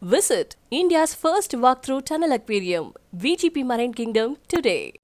Visit India's first walkthrough tunnel aquarium, VGP Marine Kingdom, today.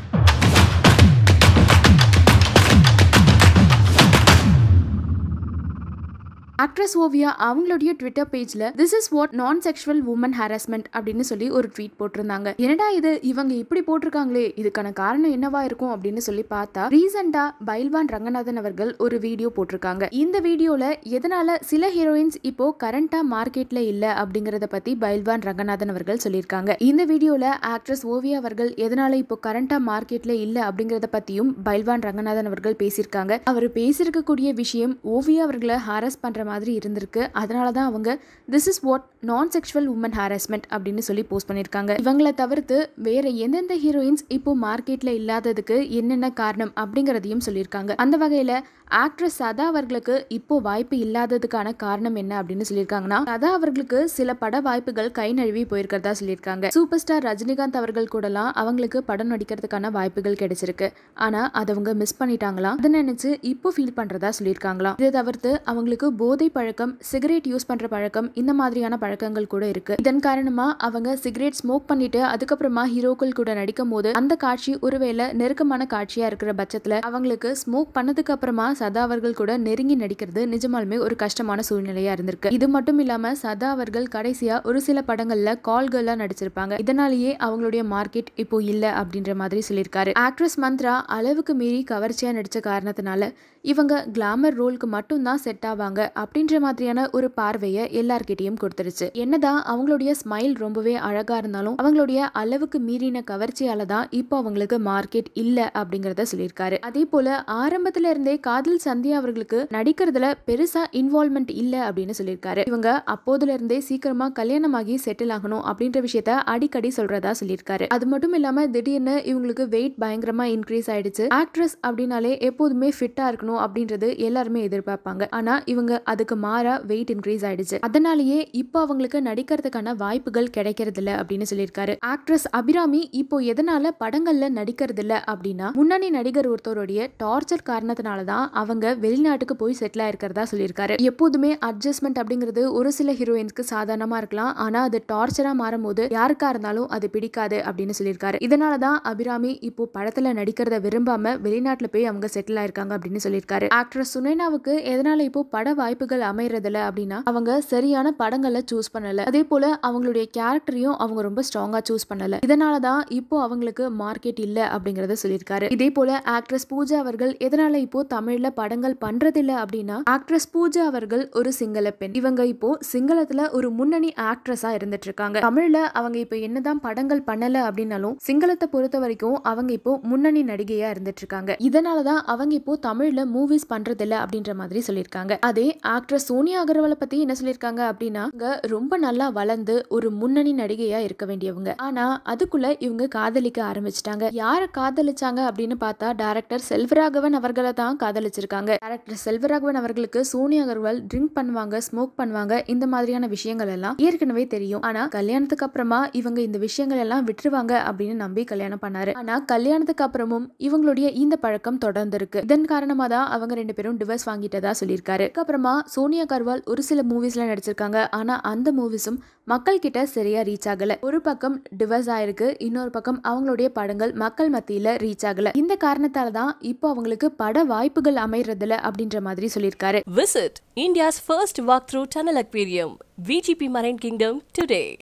Actress Oviya அவங்களுடைய Twitter பேஜ்ல this is what non sexual woman harassment அப்படின்னு சொல்லி ஒரு tweet போட்டிருந்தாங்க என்னடா இது இவங்க இப்படி போட்டிருக்காங்களே இதுக்கான காரணம் என்னவா இருக்கும் அப்படின்னு சொல்லி பார்த்தா ரீசெண்டா பைல்வான் ரங்கநாதன் அவர்கள் ஒரு வீடியோ போட்டிருக்காங்க இந்த வீடியோல எதனால சில ஹீரோயின்ஸ் இப்போ கரண்டா மார்க்கெட்ல இல்ல அப்படிங்கறத பத்தி பைல்வான் ரங்கநாதன் அவர்கள் சொல்லியிருக்காங்க இந்த வீடியோல ஆக்ட்ரஸ் ஓவியா அவர்கள் எதனால இப்போ கரண்டா மார்க்கெட்ல இல்ல அப்படிங்கறத பத்தியும் பைல்வான் ரங்கநாதன் அவர்கள் பேசியிருக்காங்க அவர் பேசியிருக்கக்கூடிய விஷயம் ஓவியா அவர்களை ஹாரஸ் பண்ற மாதிரி இருந்திருக்கு அதனால தான் அவங்க this is what non sexual woman harassment அப்படின்னு சொல்லி போஸ்ட் பண்ணியிருக்காங்க இவங்களை தவிர்த்து வேற எந்தெந்த ஹீரோயின்ஸ் இப்போ மார்க்கெட்ல இல்லாததுக்கு என்னென்ன காரணம் அப்படிங்கிறதையும் சொல்லியிருக்காங்க அந்த வகையில ஆக்ட்ரஸ் சதா அவர்களுக்கு இப்போ வாய்ப்பு இல்லாததுக்கான காரணம் என்ன அப்படின்னு சொல்லியிருக்காங்கன்னா சதா அவர்களுக்கு சில பட வாய்ப்புகள் கை நழுவி போயிருக்கிறதா சொல்லியிருக்காங்க சூப்பர் ஸ்டார் ரஜினிகாந்த் அவர்கள் கூடலாம் அவங்களுக்கு படம் நடிக்கிறதுக்கான வாய்ப்புகள் கிடைச்சிருக்கு ஆனா அதை அவங்க மிஸ் பண்ணிட்டாங்களாம் அதை நினைச்சு இப்போ ஃபீல் பண்றதா சொல்லியிருக்காங்களாம் இதை தவிர்த்து அவங்களுக்கு போதை பழக்கம் சிகரெட் யூஸ் பண்ற பழக்கம் இந்த மாதிரியான பழக்கங்கள் கூட இருக்கு இதன் காரணமா அவங்க சிகரெட் ஸ்மோக் பண்ணிட்டு அதுக்கப்புறமா ஹீரோக்கள் கூட நடிக்கும் போது அந்த காட்சி ஒருவேளை நெருக்கமான காட்சியா இருக்கிற பட்சத்துல அவங்களுக்கு ஸ்மோக் பண்ணதுக்கு அப்புறமா சதா அவர்கள் கூட நெருங்கி நடிக்கிறது நிஜமாலுமே ஒரு கஷ்டமான சூழ்நிலையா இருந்திருக்கு இது மட்டும் இல்லாம சதா அவர்கள் கடைசியா ஒரு சில படங்கள்ல கால் கேர்லா நடிச்சிருப்பாங்க இதனாலேயே அவங்களுடைய மார்க்கெட் இப்போ இல்ல அப்படின்ற மாதிரி சொல்லியிருக்காரு ஆக்ட்ரஸ் மந்த்ரா அளவுக்கு மீறி கவர்ச்சியா நடிச்ச காரணத்தினால இவங்க கிளாமர் ரோலுக்கு மட்டும்தான் செட் ஆவாங்க அப்படின்ற மாதிரியான ஒரு பார்வையை எல்லார்கிட்டையும் கொடுத்துருச்சு என்னதான் அவங்களுடைய ஸ்மைல் ரொம்பவே அழகா இருந்தாலும் அவங்களுடைய அளவுக்கு மீறின கவர்ச்சியால தான் இப்போ அவங்களுக்கு மார்க்கெட் இல்ல அப்படிங்கறத சொல்லியிருக்காரு அதே போல ஆரம்பத்துல இருந்தே காதல் சந்தியா அவர்களுக்கு நடிக்கிறதுல பெருசா இன்வால்மெண்ட் இல்ல அப்படின்னு சொல்லியிருக்காரு இவங்க அப்போதுல இருந்தே சீக்கிரமா கல்யாணமாகி செட்டில் ஆகணும் அப்படின்ற விஷயத்த அடிக்கடி சொல்றதா சொல்லியிருக்காரு அது மட்டும் இல்லாம திடீர்னு இவங்களுக்கு வெயிட் பயங்கரமா இன்க்ரீஸ் ஆயிடுச்சு ஆக்ட்ரஸ் அப்படின்னாலே எப்போதுமே ஃபிட்டா இருக்கணும் அப்படின்றது எல்லாருமே எதிர்பார்ப்பாங்க ஆனா இவங்க அதுக்கு மாறா வெயிட் இன்க்ரீஸ் ஆயிடுச்சு அதனாலேயே இப்போ அவங்களுக்கு நடிக்கிறதுக்கான வாய்ப்புகள் கிடைக்கிறது இல்ல அப்படின்னு சொல்லியிருக்காரு ஆக்ட்ரஸ் அபிராமி இப்போ எதனால படங்கள்ல நடிக்கிறது இல்ல அப்படின்னா முன்னணி நடிகர் ஒருத்தருடைய டார்ச்சர் காரணத்தினால தான் அவங்க வெளிநாட்டுக்கு போய் செட்டில் ஆயிருக்கிறதா சொல்லியிருக்காரு எப்போதுமே அட்ஜஸ்ட்மெண்ட் அப்படிங்கிறது ஒரு சில ஹீரோயின்ஸ்க்கு சாதாரணமா இருக்கலாம் ஆனா அது டார்ச்சரா மாறும் போது யாருக்கா இருந்தாலும் அது பிடிக்காது அப்படின்னு சொல்லியிருக்காரு இதனால தான் அபிராமி இப்போ படத்துல நடிக்கிறத விரும்பாம வெளிநாட்டுல போய் அவங்க செட்டில் ஆயிருக்காங்க அப்படின்னு சொல்லியிருக்காரு ஆக்ட்ரஸ் சுனேனாவுக்கு எதனால இப்போ பட வாய்ப்புகள் அமையறதில்ல அப்படின்னா அவங்க சரியான படங்களை சூஸ் பண்ணல அதே போல அவங்களுடைய கேரக்டரையும் அவங்க ரொம்ப ஸ்ட்ராங்கா சூஸ் பண்ணல இதனால தான் இப்போ அவங்களுக்கு மார்க்கெட் இல்ல அப்படிங்கறத சொல்லியிருக்காரு இதே போல ஆக்ட்ரஸ் பூஜா அவர்கள் எதனால இப்போ தமிழ்ல படங்கள் பண்றதில்ல அப்படின்னா ஆக்ட்ரஸ் பூஜா அவர்கள் ஒரு சிங்கள பெண் இவங்க இப்போ சிங்களத்துல ஒரு முன்னணி ஆக்ட்ரஸா இருந்துட்டு இருக்காங்க தமிழ்ல அவங்க இப்போ என்னதான் படங்கள் பண்ணல அப்படின்னாலும் சிங்களத்தை பொறுத்த வரைக்கும் அவங்க இப்போ முன்னணி நடிகையா இருந்துட்டு இருக்காங்க இதனாலதான் அவங்க இப்போ தமிழ்ல மூவிஸ் பண்றதில்ல அப்படின்ற மாதிரி சொல்லியிருக்காங்க அதே ஆக்ட்ரஸ் சோனியா அகர்வாலை பத்தி என்ன சொல்லியிருக்காங்க அப்படின்னா இவங்க ரொம்ப நல்லா வளர்ந்து ஒரு முன்னணி நடிகையா இருக்க வேண்டியவங்க ஆனா அதுக்குள்ள இவங்க காதலிக்க ஆரம்பிச்சிட்டாங்க யார காதலிச்சாங்க அப்படின்னு பார்த்தா டைரக்டர் செல்வராகவன் அவர்களை தான் காதலிச்சிருக்காங்க டைரக்டர் செல்வராகவன் அவர்களுக்கு சோனியா அகர்வால் ட்ரிங்க் பண்ணுவாங்க ஸ்மோக் பண்ணுவாங்க இந்த மாதிரியான விஷயங்கள் எல்லாம் ஏற்கனவே தெரியும் ஆனா கல்யாணத்துக்கு அப்புறமா இவங்க இந்த விஷயங்கள் எல்லாம் விட்டுருவாங்க அப்படின்னு நம்பி கல்யாணம் பண்ணாரு ஆனா கல்யாணத்துக்கு அப்புறமும் இவங்களுடைய இந்த பழக்கம் தொடர்ந்து இருக்கு இதன் காரணமா தான் அவங்க ரெண்டு பேரும் டிவோர்ஸ் வாங்கிட்டதா சொல்லியிருக்காரு அதுக்கப்புறமா சோனியா கர்வால் ஒரு சில மூவிஸ்ல நடிச்சிருக்காங்க ஆனா அந்த மூவிஸும் மக்கள் கிட்ட சரியா ரீச் ஆகல ஒரு பக்கம் டிவோர்ஸ் ஆயிருக்கு இன்னொரு பக்கம் அவங்களுடைய படங்கள் மக்கள் மத்தியில ரீச் ஆகல இந்த காரணத்தால தான் இப்போ அவங்களுக்கு பட வாய்ப்புகள் அமைறதில்ல அப்படின்ற மாதிரி சொல்லியிருக்காரு Visit India's first walkthrough tunnel aquarium, VGP Marine Kingdom, today.